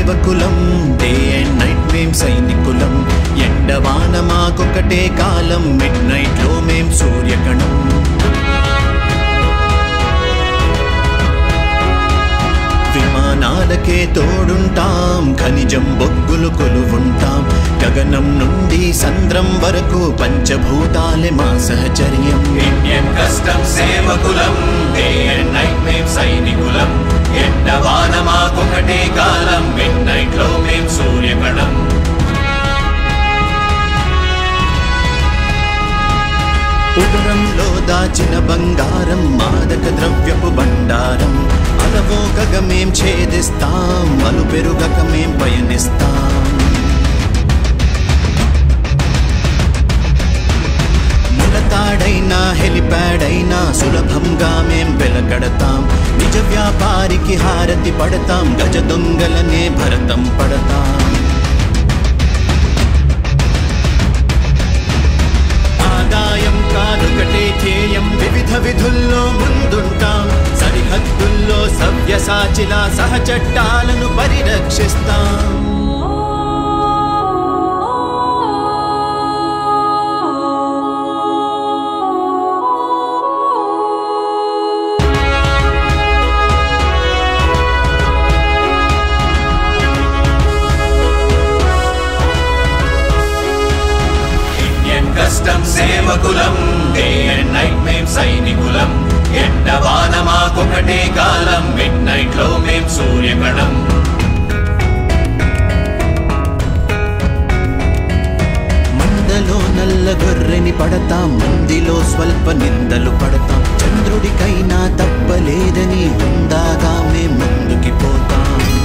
సేవకులం day and night మేం సైనికులం ఎండవాన మాకొకటే కాలం మిడ్ నైట్ లో మేం సూర్యకణం విమానాలకే తోడుంటాం ఖనిజం బొగ్గులు కొలువుంటాం గగనం నుండి సంద్రం వరకు పంచభూతాలే మా సహచర్యం ఇండియన్ కస్టమ్ సేవకులం డే అండ్ నైట్ మేం సైనికులం ఎండవాన మాకొకటే కాలం మిడ్ నైట్ లో మేం సూర్యకణం ఉదరంలో దాచిన బంగారం మాదక ద్రవ్యపు బండారం అలవోకగ మేం ఛేదిస్తాం అలు పెరుగక మేం పయనిస్తాం ములతాడైనా హెలిప్యాడ్ అయినా సులభంగా మేం వెలకడతాం నిజ వ్యాపారికి హారతి పడతాం గజ దొంగలనే భరతం పడతాం ఆదాయం కాదొకటే ధ్యేయం వివిధ విధుల్లో ముందుంటాం సరిహద్దుల్లో సవ్యసాచిలా సహచట్టాలను పరిరక్షిస్తాం ఇండియన్ కస్టమ్ సేవకులం డే అండ్ నైట్ మేం సైనికులం ఎండవాన మాకొకటే కాలం మిడ్ నైట్ లో మేం సూర్యకణం మందలో నల్ల గొర్రెని పడతాం మందిలో స్వల్ప నిందలు పడతాం చంద్రుడికైనా తప్పలేదని ఉందాగా మేం ముందుకి పోతాం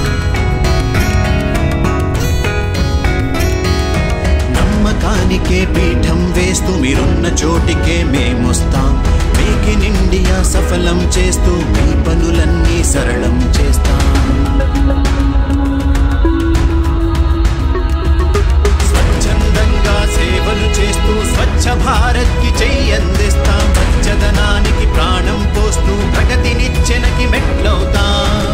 నమ్మకానికే పీఠం వేస్తూ మీరున్న చోటికే మేమొస్తాం మేక్ ఇన్ ఇండియా సఫలం చేస్తూ మీ పనులన్నీ సరళం చేస్తాం స్వచ్ఛందంగా సేవలు చేస్తూ స్వచ్ఛ భారత్ కి చెయ్యందిస్తాం స్వచ్ఛదనానికి ప్రాణం పోస్తూ ప్రగతినిచ్చెనకి మెట్లవుతాం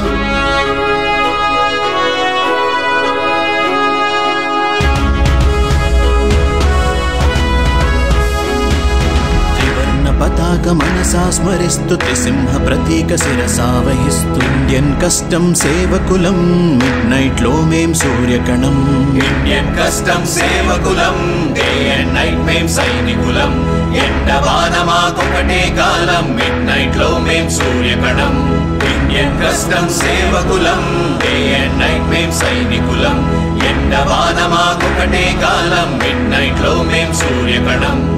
త్రివర్ణ పతాక మనసా స్మరిస్తు త్రిసింహ ప్రతీక శిరసా వహిస్తూ ఇండియన్ కస్టమ్ సేవకులం మిడ్ నైట్ లో మేం సూర్యకణం ఇండియన్ కస్టమ్ సేవకులం డే అండ్ నైట్ మేం సైనికులం ఎండవాన మాకొకటే కాలం మిడ్ నైట్ లో మేం సూర్యకణం ఇండియన్ కస్టమ్ సేవకులం డే అండ్ నైట్ మేం సైనికులం ఎండవాన మాకొకటే కాలం మిడ్ నైట్ లో మేం సూర్యకణం